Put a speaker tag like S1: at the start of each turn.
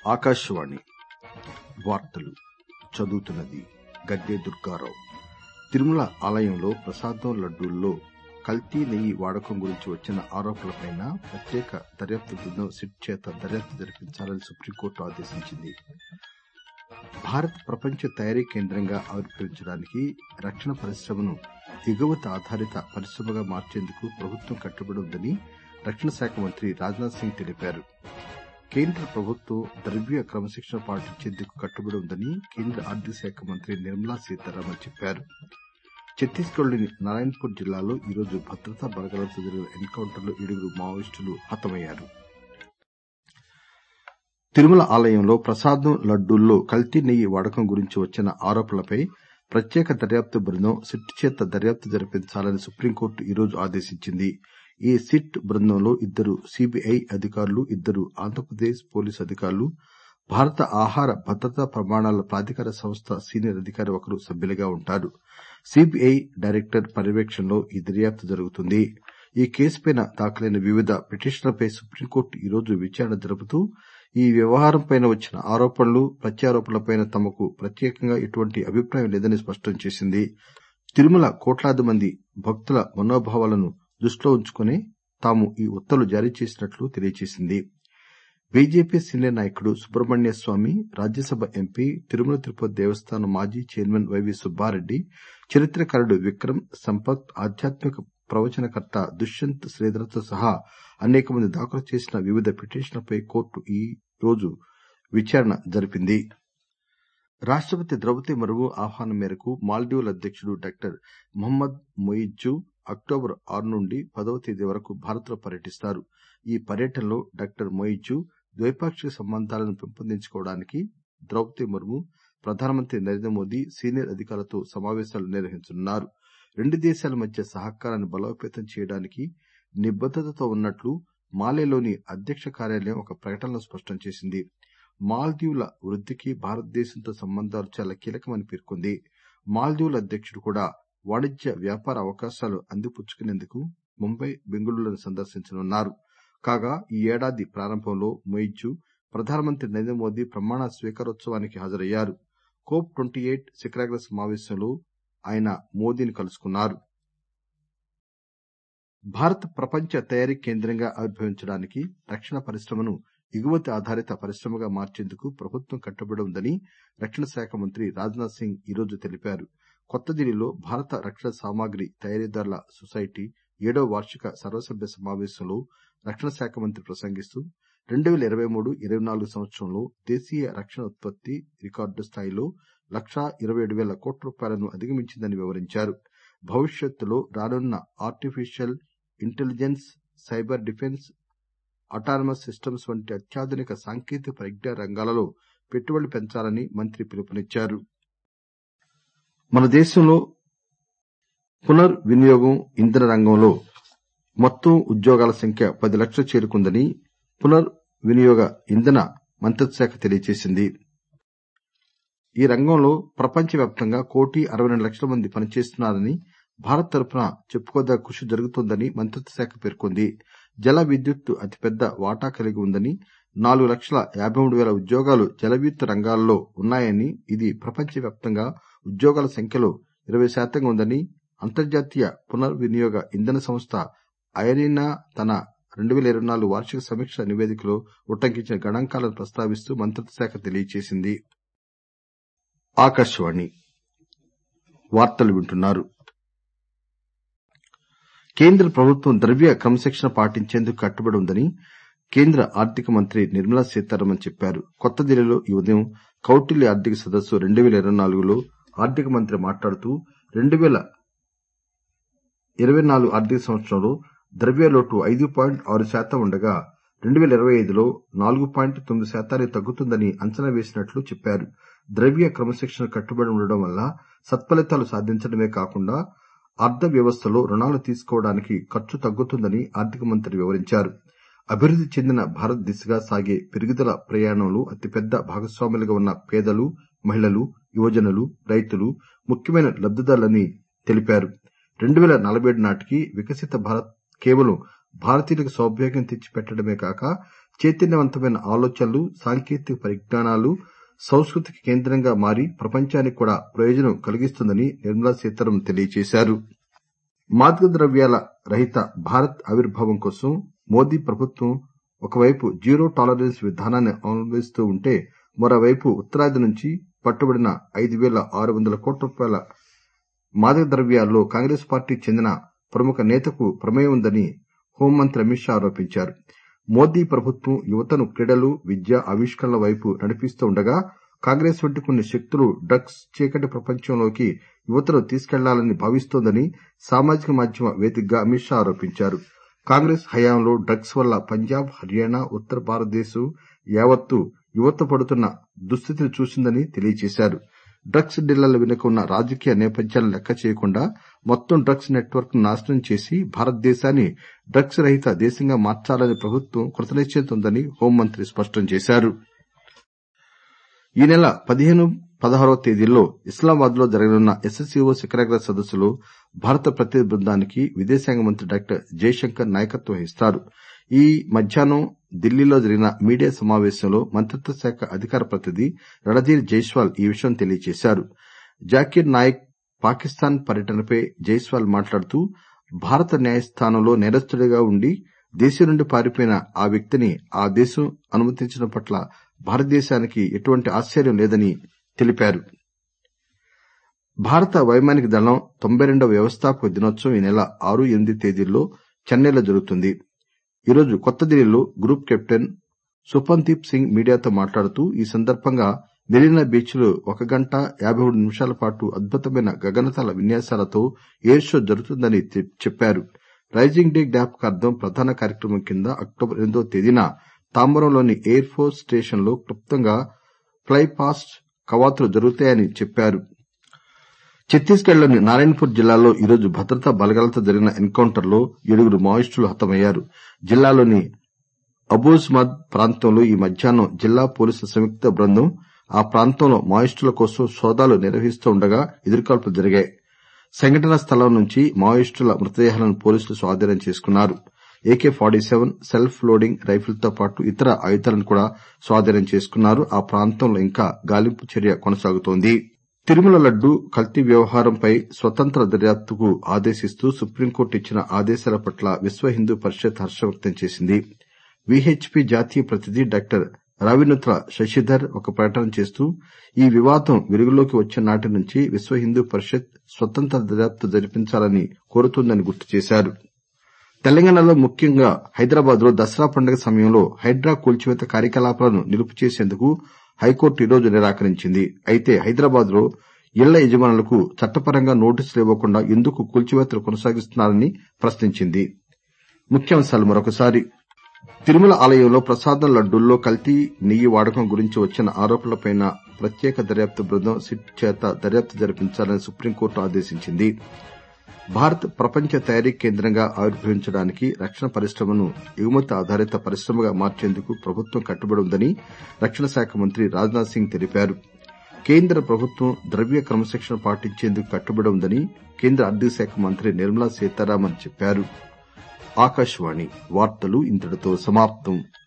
S1: ఆకాశవాణి వార్తలు చదువుతున్నది గద్దె దుర్గారావు తిరుమల ఆలయంలో ప్రసాదం లడ్డూల్లో కల్తీ నెయ్యి వాడకం గురించి వచ్చిన ఆరోపణలపై ప్రత్యేక దర్యాప్తు బృందం సిట్ చేత దర్యాప్తు జరిపించాలని సుప్రీంకోర్టు ఆదేశించింది భారత్ ప్రపంచ తయారీ కేంద్రంగా ఆవిర్భవించడానికి రక్షణ పరిశ్రమను ఎగుమతి ఆధారిత పరిశ్రమగా మార్చేందుకు ప్రభుత్వం కట్టుబడి ఉందని రక్షణ శాఖ మంత్రి రాజ్నాథ్ సింగ్ తెలిపారు కేంద్ర ప్రభుత్వం ద్రవ్య క్రమశిక్షణ పాటించేందుకు కట్టుబడి ఉందని కేంద్ర ఆర్థిక శాఖ మంత్రి నిర్మలా సీతారామన్ చెప్పారు ఛత్తీస్గఢ్లోని నారాయణపూర్ జిల్లాలో ఈరోజు భద్రతా బలగాలతో జరిగిన ఎన్కౌంటర్లో ఏడుగురు మావోయిస్టులు హతమయ్యారు తిరుమల ఆలయంలో ప్రసాదం లడ్డూల్లో కల్తీ నెయ్యి వాడకం గురించి వచ్చిన ఆరోపణలపై ప్రత్యేక దర్యాప్తు బృందం సిట్ చేత దర్యాప్తు జరిపించాలని సుప్రీంకోర్టు ఈరోజు ఆదేశించింది ఈ సిట్ బృందంలో ఇద్దరు సీబీఐ అధికారులు ఇద్దరు ఆంధ్రప్రదేశ్ పోలీసు అధికారులు భారత ఆహార భద్రతా ప్రమాణాల ప్రాధికార సంస్థ సీనియర్ అధికారి ఒకరు సభ్యులుగా ఉంటారు సీబీఐ డైరెక్టర్ పర్యవేక్షణలో ఈ దర్యాప్తు జరుగుతుంది ఈ కేసుపై దాఖలైన వివిధ పిటిషన్లపై సుప్రీంకోర్టు ఈరోజు విచారణ జరుపుతూ ఈ వ్యవహారంపై వచ్చిన ఆరోపణలు ప్రత్యారోపణలపై తమకు ప్రత్యేకంగా ఎటువంటి అభిప్రాయం లేదని స్పష్టం చేసింది తిరుమల కోట్లాది మంది భక్తుల మనోభావాలను దృష్టిలో ఉంచుకునే తాము ఈ ఉత్తర్వులు జారీ చేసినట్లు తెలియజేసింది బీజేపీ సీనియర్ నాయకుడు సుబ్రహ్మణ్య స్వామి రాజ్యసభ ఎంపీ తిరుమల తిరుపతి దేవస్థానం మాజీ చైర్మన్ వైవీ సుబ్బారెడ్డి చరిత్రకారుడు విక్రమ్ సంపత్ ఆధ్యాత్మిక ప్రవచనకర్త దుష్యంత్ శ్రీధర్తో సహా అనేక మంది దాఖలు చేసిన వివిధ పిటిషన్లపై కోర్టు ఈ రోజు విచారణ జరిపింది రాష్టపతి ద్రౌపది ముర్ము ఆహ్వానం మేరకు మాల్దీవుల అధ్యకుడు డాక్టర్ మహమ్మద్ మొయిజ్జు అక్టోబర్ ఆరు నుండి పదవ తేదీ వరకు భారత్ లో పర్యటిస్తారు ఈ పర్యటనలో డాక్టర్ మొయిజ్జు ద్వైపాక్షిక సంబంధాలను పెంపొందించుకోవడానికి ద్రౌపది ముర్ము ప్రధానమంత్రి నరేంద్ర మోదీ సీనియర్ అధికారులతో సమావేశాలు నిర్వహించనున్నారు రెండు దేశాల మధ్య సహకారాన్ని బలోపేతం చేయడానికి నిబద్దతతో ఉన్నట్లు మాలేలోని అధ్యక్ష కార్యాలయం ఒక ప్రకటనలో స్పష్టం చేసింది మాల్దీవుల వృద్దికి భారతదేశంతో సంబంధాలు చాలా కీలకమని పేర్కొంది మాల్దీవుల అధ్యకుడు కూడా వాణిజ్య వ్యాపార అవకాశాలు అందిపుచ్చుకునేందుకు ముంబై బెంగళూరులను సందర్శించనున్నారు కాగా ఈ ఏడాది ప్రారంభంలో మొయిజ్జు ప్రధానమంత్రి నరేంద్ర మోదీ ప్రమాణ స్వీకారోత్సవానికి హాజరయ్యారు కోప్ ట్వంటీ ఎయిట్ శిఖరాగ్ర సమావేశంలో ఆయన మోదీని కలుసుకున్నారు భారత్ ప్రపంచ తయారీ కేంద్రంగా ఆవిర్భవించడానికి రక్షణ పరిశ్రమను ఎగుమతి ఆధారిత పరిశ్రమగా మార్చేందుకు ప్రభుత్వం కట్టుబడి ఉందని రక్షణ శాఖ మంత్రి రాజ్నాథ్ సింగ్ ఈరోజు తెలిపారు కొత్త ఢిల్లీలో భారత రక్షణ సామాగ్రి తయారీదారుల సొసైటీ ఏడవ వార్షిక సర్వసభ్య సమావేశంలో రక్షణ శాఖ మంత్రి ప్రసంగిస్తూ రెండు పేల ఇరవై మూడు ఇరవై నాలుగు సంవత్సరంలో దేశీయ రక్షణ ఉత్పత్తి రికార్డు స్థాయిలో లక్షా ఇరవై ఏడు పేల కోట్ల రూపాయలను అధిగమించిందని వివరించారు భవిష్యత్తులో రానున్న artificial intelligence cyber defence autonomous systems వంటి అత్యాధునిక సాంకేతిక పరిజ్ఞాన రంగాలలో పెట్టుబడులు పెంచాలని మంత్రి పిలుపునిచ్చారు మన దేశంలో పునర్వినియోగం ఇంధన రంగంలో మొత్తం ఉద్యోగాల సంఖ్య పది లక్షలు చేరుకుందని పునర్వినియోగ ఇంధన మంత్రిత్వ శాఖ తెలియజేసింది ఈ రంగంలో ప్రపంచవ్యాప్తంగా కోటి అరవై రెండు లక్షల మంది పనిచేస్తున్నారని భారత్ తరఫున చెప్పుకోదగ్గ కృషి జరుగుతోందని మంత్రిత్వ శాఖ పేర్కొంది జల విద్యుత్ అతిపెద్ద వాటా కలిగి ఉందని నాలుగు లక్షల యాబై మూడు పేల ఉద్యోగాలు జల విద్యుత్ రంగాల్లో ఉన్నాయని ఇది ప్రపంచవ్యాప్తంగా ఉద్యోగాల సంఖ్యలో ఇరవై శాతంగా ఉందని అంతర్జాతీయ పునర్వినియోగ ఇంధన సంస్థ ఐరీనా తన రెండు పేల ఇరవై నాలుగు వార్షిక సమీక్ష నివేదికలో ఉటంకించిన గణాంకాలను ప్రస్తావిస్తూ మంత్రిత్వ శాఖ తెలియజేసింది ఆకాశవాణి వార్తలు వింటున్నారు కేంద్ర ప్రభుత్వం ద్రవ్య క్రమశిక్షణ పాటించేందుకు కట్టుబడి ఉందని కేంద్ర ఆర్థిక మంత్రి నిర్మలా సీతారామన్ చెప్పారు కొత్త ఢిల్లీలో ఈ ఉదయం కౌటిల్య ఆర్థిక సదస్సు రెండు పేల ఇరవై నాలుగులో ఆర్థిక మంత్రి మాట్లాడుతూ రెండు పేల ఇరవై నాలుగు ఆర్థిక సంవత్సరంలో ద్రవ్యలోటు ఐదు పాయింట్ ఆరు శాతం ఉండగా రెండు పేల ఇరవై ఐదులో నాలుగు పాయింట్ తొమ్మిది శాతానికి తగ్గుతుందని అంచనా వేసినట్లు చెప్పారు ద్రవ్య క్రమశిక్షణ కట్టుబడి ఉండడం వల్ల సత్ఫలితాలు సాధించడమే కాకుండా అర్థ వ్యవస్థలో రుణాలు తీసుకోవడానికి ఖర్చు తగ్గుతుందని ఆర్థిక మంత్రి వివరించారు అభివృద్ది చెందిన భారత్ దిశగా సాగే పెరుగుదల ప్రయాణంలో అతిపెద్ద భాగస్వాములుగా ఉన్న పేదలు మహిళలు యువజనులు రైతులు ముఖ్యమైన లబ్దిదారులని తెలిపారు రెండు పేల నలభై ఏడు నాటికి వికసిత భారత్ కేవలం భారతీయులకు సౌభాగ్యం తెచ్చిపెట్టడమే కాక చైతన్యవంతమైన ఆలోచనలు సాంకేతిక పరిజ్ఞానాలు సంస్కృతికి కేంద్రంగా మారి ప్రపంచానికి కూడా ప్రయోజనం కలిగిస్తుందని నిర్మలా సీతారామన్ తెలియజేశారు మాదక ద్రవ్యాల రహిత భారత్ ఆవిర్భావం కోసం మోదీ ప్రభుత్వం ఒకవైపు జీరో టాలరెన్స్ విధానాన్ని అవలంబిస్తూ ఉంటే మరోవైపు ఉత్తరాది నుంచి పట్టుబడిన ఐదు పేల ఆరు వందల కోట్ల రూపాయల మాదక ద్రవ్యాల్లో కాంగ్రెస్ పార్టీకి చెందిన ప్రముఖ నేతకు ప్రమేయం ఉందని హోంమంత్రి అమిత్ షా ఆరోపించారు మోదీ ప్రభుత్వం యువతను క్రీడలు విద్య ఆవిష్కరణల వైపు నడిపిస్తూ ఉండగా కాంగ్రెస్ వంటి కొన్ని శక్తులు డ్రగ్స్ చీకటి ప్రపంచంలోకి యువతను తీసుకెళ్లాలని భావిస్తోందని సామాజిక మాధ్యమ వేదికగా అమిత్ షా ఆరోపించారు కాంగ్రెస్ హయాంలో డ్రగ్స్ వల్ల పంజాబ్ హర్యానా ఉత్తర భారతదేశం యావత్తు యువత పడుతున్న దుస్థితిని చూసిందని తెలియజేశారు డ్రగ్స్ డీలర్ల వెనుక ఉన్న రాజకీయ నేపథ్యాలను లెక్క చేయకుండా మొత్తం డ్రగ్స్ నెట్వర్క్ ను నాశనం చేసి భారతదేశాన్ని డ్రగ్స్ రహిత దేశంగా మార్చాలని ప్రభుత్వం కృతనిశ్చయంతో ఉందని హోంమంత్రి స్పష్టం చేశారు ఈ నెల పదిహేను పదహారవ తేదీల్లో ఇస్లామాబాద్ లో జరగనున్న ఎస్సీఓ శిఖరాగ్ర సదస్సులో భారత ప్రతినిధి బృందానికి విదేశాంగ మంత్రి డాక్టర్ జయశంకర్ నాయకత్వం వహిస్తారు ఈ మధ్యాహ్నం ఢిల్లీలో జరిగిన మీడియా సమావేశంలో మంత్రిత్వ శాఖ అధికార ప్రతినిధి రణధీర్ జైస్వాల్ ఈ విషయం తెలియజేశారు జాకీర్ నాయక్ పాకిస్తాన్ పర్యటనపై జైస్వాల్ మాట్లాడుతూ భారత న్యాయస్థానంలో నేరస్తుడిగా ఉండి దేశం నుండి పారిపోయిన ఆ వ్యక్తిని ఆ దేశం అనుమతించడం పట్ల భారతదేశానికి ఎటువంటి ఆశ్చర్యం లేదని తెలిపారు భారత వైమానిక దళం తొంభై రెండవ వ్యవస్థాపక దినోత్సవం ఈ నెల ఆరు ఎనిమిది తేదీల్లో చెన్నైలో జరుగుతుంది ఈరోజు కొత్త ఢిల్లీలో గ్రూప్ కెప్టెన్ సుపందీప్ సింగ్ మీడియాతో మాట్లాడుతూ ఈ సందర్భంగా మెరీనా బీచ్ లో ఒక గంట యాబై మూడు నిమిషాల పాటు అద్భుతమైన గగనతల విన్యాసాలతో ఎయిర్ షో జరుగుతుందని చెప్పారు రైజింగ్ డే జ్ఞాపకార్థం ప్రధాన కార్యక్రమం కింద అక్టోబర్ ఎనిమిదో తేదీన తాంబరంలోని ఎయిర్ ఫోర్స్ స్టేషన్ లో క్లుప్తంగా ఫ్లై పాస్ట్ కవాతులు జరుగుతాయని చెప్పారు ఛత్తీస్గఢ్ లోని నారాయణపూర్ జిల్లాలో ఈరోజు భద్రతా బలగాలతో జరిగిన ఎన్కౌంటర్ లో ఏడుగురు మావోయిస్టులు హతమయ్యారు జిల్లాలోని అబూజ్మద్ ప్రాంతంలో ఈ మధ్యాహ్నం జిల్లా పోలీసుల సంయుక్త బృందం ఆ ప్రాంతంలో మావోయిస్టుల కోసం సోదాలు నిర్వహిస్తూ ఉండగా ఎదురుకాల్పులు జరిగాయి సంఘటనా స్థలం నుంచి మావోయిస్టుల మృతదేహాలను పోలీసులు స్వాధీనం చేసుకున్నారు AK forty seven self loading రైఫిల్తో పాటు ఇతర ఆయుధాలను కూడా స్వాధీనం చేసుకున్నారు ఆ ప్రాంతంలో ఇంకా గాలింపు చర్య కొనసాగుతోంది తిరుమల లడ్డూ కల్తీ వ్యవహారంపై స్వతంత్ర దర్యాప్తుకు ఆదేశిస్తూ సుప్రీంకోర్టు ఇచ్చిన ఆదేశాల పట్ల విశ్వ హిందూ పరిషత్ హర్షం వ్యక్తం చేసింది విహెచ్పి జాతీయ ప్రతినిధి డాక్టర్ రావినూత్ల శశిధర్ ఒక ప్రకటన చేస్తూ ఈ వివాదం వెలుగులోకి వచ్చిన నాటి నుంచి విశ్వ హిందూ పరిషత్ స్వతంత్ర దర్యాప్తు జరిపించాలని కోరుతోందని గుర్తు చేశారు తెలంగాణలో ముఖ్యంగా హైదరాబాద్ లో దసరా పండుగ సమయంలో హైడ్రా కూల్చివేత కార్యకలాపాలను నిలుపు చేసేందుకు హైకోర్టు ఈరోజు నిరాకరించింది అయితే హైదరాబాద్ లో ఇళ్ల యజమానులకు చట్టపరంగా నోటీసులు ఇవ్వకుండా ఎందుకు కూల్చివేతలు కొనసాగిస్తున్నారని ప్రశ్నించింది ముఖ్యాంశాలు మరొకసారి తిరుమల ఆలయంలో ప్రసాదం లడ్డూల్లో కల్తీ నెయ్యి వాడకం గురించి వచ్చిన ఆరోపణలపై ప్రత్యేక దర్యాప్తు బృందం సిట్ చేత దర్యాప్తు జరిపించాలని సుప్రీంకోర్టు ఆదేశించింది భారత్ ప్రపంచ తయారీ కేంద్రంగా ఆవిర్భవించడానికి రక్షణ పరిశ్రమను ఎగుమతి ఆధారిత పరిశ్రమగా మార్చేందుకు ప్రభుత్వం కట్టుబడి ఉందని రక్షణ శాఖ మంత్రి రాజ్నాథ్ సింగ్ తెలిపారు కేంద్ర ప్రభుత్వం ద్రవ్య క్రమశిక్షణ పాటించేందుకు కట్టుబడి ఉందని కేంద్ర ఆర్థిక శాఖ మంత్రి నిర్మలా సీతారామన్ చెప్పారు ఆకాశవాణి వార్తలు ఇంతటితో సమాప్తం